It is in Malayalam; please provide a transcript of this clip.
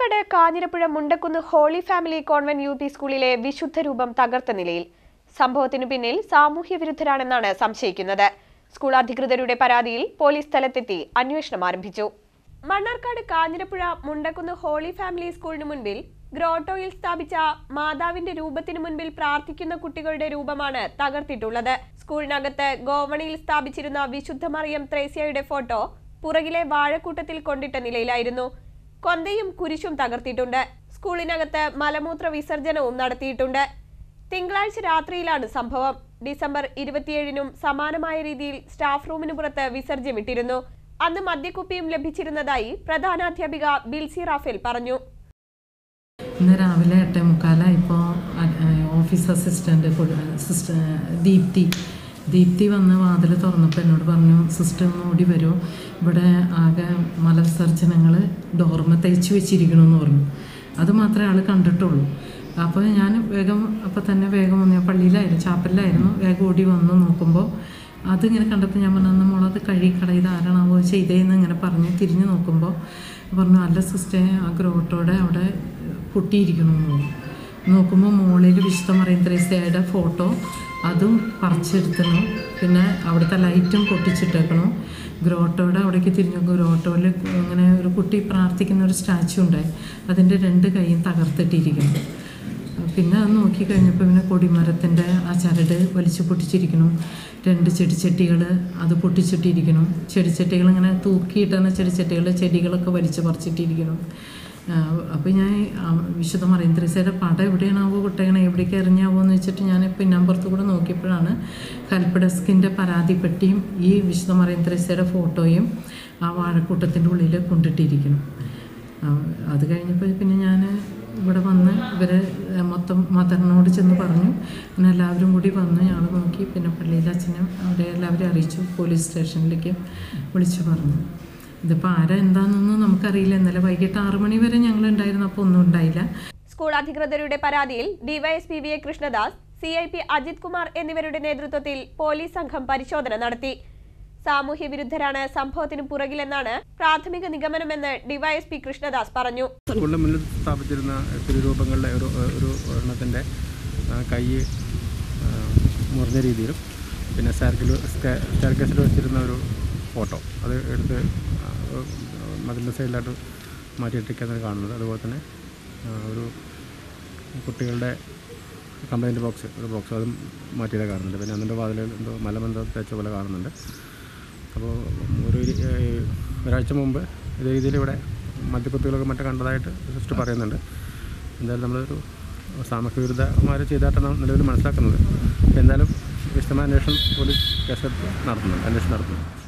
Mannarkkad Kanjirappuzha Mundakkunnu holy family convent U P സ്കൂളിലെ വിശുദ്ധ രൂപം തകർത്ത നിലയിൽ സംഭവത്തിനു പിന്നിൽ സാമൂഹ്യ വിരുദ്ധരാണെന്നാണ് സംശയിക്കുന്നത് സ്കൂൾ അധികൃതരുടെ പരാതിയിൽ പോലീസ് സ്ഥലത്തെത്തി അന്വേഷണം ആരംഭിച്ചു മണ്ണാർക്കാട് കാഞ്ഞിരപ്പുഴ മുണ്ടക്കുന്ന് ഹോളി ഫാമിലി സ്കൂളിന് മുൻപിൽ ഗ്രോട്ടോയിൽ സ്ഥാപിച്ച മാതാവിന്റെ രൂപത്തിനു മുൻപിൽ പ്രാർത്ഥിക്കുന്ന കുട്ടികളുടെ രൂപമാണ് തകർത്തിട്ടുള്ളത് സ്കൂളിനകത്ത് ഗോവണിയിൽ സ്ഥാപിച്ചിരുന്ന വിശുദ്ധ മറിയം ത്രേസ്യയുടെ ഫോട്ടോ പുറകിലെ വാഴക്കൂട്ടത്തിൽ കൊണ്ടിട്ട നിലയിലായിരുന്നു കൊന്തയും കുരിശും തകർത്തിട്ടുണ്ട് സ്കൂളിനകത്ത് മലമൂത്ര വിസർജനവും നടത്തിയിട്ടുണ്ട് തിങ്കളാഴ്ച രാത്രിയിലാണ് സംഭവം ഡിസംബർ ഇരുപത്തിയേഴിനും സമാനമായ രീതിയിൽ സ്റ്റാഫ് റൂമിന് പുറത്ത് വിസർജ്യമിട്ടിരുന്നു അന്ന് മദ്യക്കുപ്പിയും ലഭിച്ചിരുന്നതായി പ്രധാനാധ്യാപിക ബിൽസി റാഫേൽ പറഞ്ഞു ഇന്ന് രാവിലെ എട്ടേ മുക്കാലായപ്പോൾ office assistant sister Deepti Deepti വന്ന് വാതിൽ തുറന്നപ്പോൾ എന്നോട് പറഞ്ഞു സിസ്റ്റർ ഒന്ന് ഓടി വരൂ ഇവിടെ ആകെ മലവിസർജനങ്ങൾ ഡോർമ തേച്ച് വെച്ചിരിക്കണമെന്ന് പറഞ്ഞു അത് മാത്രമേ ആൾ കണ്ടിട്ടുള്ളൂ അപ്പോൾ ഞാൻ വേഗം അപ്പോൾ തന്നെ വേഗം വന്നു ഞാൻ പള്ളിയിലായിരുന്നു ചാപ്പലിലായിരുന്നു വേഗം ഓടി വന്ന് നോക്കുമ്പോൾ അതിങ്ങനെ കണ്ടപ്പോൾ ഞാൻ പറഞ്ഞു അന്ന് മോളത് കഴുകി കളയത് ആരാണാവോ ചെയ്തതെന്ന് ഇങ്ങനെ പറഞ്ഞ് തിരിഞ്ഞ് നോക്കുമ്പോൾ പറഞ്ഞു അല്ല സിസ്റ്റേ ആ ഗ്രോട്ടോടെ അവിടെ പൊട്ടിയിരിക്കണമെന്ന് പറഞ്ഞു നോക്കുമ്പോൾ മുകളിൽ വിശുദ്ധ മറിയം ത്രേസ്യയുടെ ഫോട്ടോ അതും പറിച്ചെടുത്തണം പിന്നെ അവിടുത്തെ ലൈറ്റും പൊട്ടിച്ചിട്ടേക്കണം ഗ്രോട്ടോയുടെ അവിടേക്ക് തിരിഞ്ഞു ഗ്രോട്ടോയിൽ ഇങ്ങനെ ഒരു കുട്ടി പ്രാർത്ഥിക്കുന്ന ഒരു സ്റ്റാച്ചു ഉണ്ടായി അതിൻ്റെ രണ്ട് കൈയും തകർത്തിട്ടിരിക്കുന്നു പിന്നെ അത് നോക്കി കഴിഞ്ഞപ്പോൾ പിന്നെ കൊടിമരത്തിൻ്റെ ആ ചരട് വലിച്ചു പൊട്ടിച്ചിരിക്കണം രണ്ട് ചെടിച്ചട്ടികൾ അത് പൊട്ടിച്ചിട്ടിരിക്കണം ചെടിച്ചട്ടികൾ ഇങ്ങനെ തൂക്കിയിട്ടാണ് ചെടിച്ചട്ടികൾ ചെടികളൊക്കെ വലിച്ചു പറിച്ചിട്ടിരിക്കണം അപ്പോൾ ഞാൻ ആ വിശുദ്ധ മറിയം ത്രേസ്യയുടെ പടം എവിടെയാണാവോ കുട്ടയണ എവിടേക്ക് എറിഞ്ഞാവോ എന്ന് വെച്ചിട്ട് ഞാൻ പിന്നമ്പുറത്ത് കൂടെ നോക്കിയപ്പോഴാണ് ഹെൽപ്പ് ഡെസ്കിൻ്റെ പരാതിപ്പെട്ടിയും ഈ വിശുദ്ധ മറിയം ത്രേസ്യയുടെ ഫോട്ടോയും ആ വാഴക്കൂട്ടത്തിൻ്റെ ഉള്ളിൽ കൊണ്ടിട്ടിരിക്കണം ആ, അത് കഴിഞ്ഞപ്പോൾ പിന്നെ ഞാൻ ഇവിടെ വന്ന് ഇവരെ മൊത്തം മദറിനോട് ചെന്ന് പറഞ്ഞു അങ്ങനെ എല്ലാവരും കൂടി വന്ന് ഞങ്ങൾ നോക്കി പിന്നെ പള്ളിയിലെ അച്ഛനും അവരെ എല്ലാവരെയും അറിയിച്ചു പോലീസ് സ്റ്റേഷനിലേക്ക് വിളിച്ചു പറഞ്ഞു ഇതിപ്പോൾ ആരാ എന്താണെന്നൊന്നും നമുക്കറിയില്ല ഇന്നലെ വൈകിട്ട് ആറു മണി വരെ ഞങ്ങൾ ഉണ്ടായിരുന്നു അപ്പോൾ ഒന്നും ഉണ്ടായില്ല സ്കൂൾ അധികൃതരുടെ പരാതിയിൽ DySP V A Krishnadas C I P Ajith Kumar എന്നിവരുടെ നേതൃത്വത്തിൽ പോലീസ് സംഘം പരിശോധന നടത്തി സാമൂഹ്യ വിരുദ്ധരാണ് സംഭവത്തിന് പുറകിലെന്നാണ് പ്രാഥമിക നിഗമനമെന്ന് ഡിവൈഎസ്പി കൃഷ്ണദാസ് പറഞ്ഞു സ്കൂളിൻ്റെ മുന്നിൽ സ്ഥാപിച്ചിരുന്ന തിരുരൂപങ്ങളുടെ ഒരു ഒരു എണ്ണത്തിൻ്റെ കൈ ആ, മുറിഞ്ഞ രീതിയിലും പിന്നെ സ്റ്റാർക്കിൽ സ്റ്റാർക്കേസിൽ വെച്ചിരുന്ന ഒരു ഫോട്ടോ അത് എടുത്ത് ആ, മതിലിൻ്റെ സൈഡിലായിട്ട് മാറ്റിയിട്ടിരിക്കുന്നത് കാണുന്നത് അതുപോലെ തന്നെ ആ, ഒരു കുട്ടികളുടെ കംപ്ലൈൻറ്റ് ബോക്സ് ഒരു ബോക്സ് അതും മാറ്റിയത് കാണുന്നുണ്ട് പിന്നെ അതിൻ്റെ വാതിലിൽ എന്തോ മലബന്ധം തേച്ച പോലെ കാണുന്നുണ്ട് അപ്പോൾ ഒരു ഇരി- ഏഹ് ഒരാഴ്ച മുമ്പ് ഇതേ രീതിയിൽ ഇവിടെ മദ്യക്കുത്തികളൊക്കെ മറ്റും കണ്ടതായിട്ട് സിസ്റ്റർ പറയുന്നുണ്ട് എന്തായാലും നമ്മളൊരു സാമൂഹ്യ വിരുദ്ധമാർ ചെയ്തായിട്ടാണ് നിലവിൽ മനസ്സിലാക്കുന്നത് എന്തായാലും വിശദമായ അന്വേഷണം പോലീസ് കേസെടുത്ത് നടത്തുന്നുണ്ട് അന്വേഷണം നടത്തുന്നു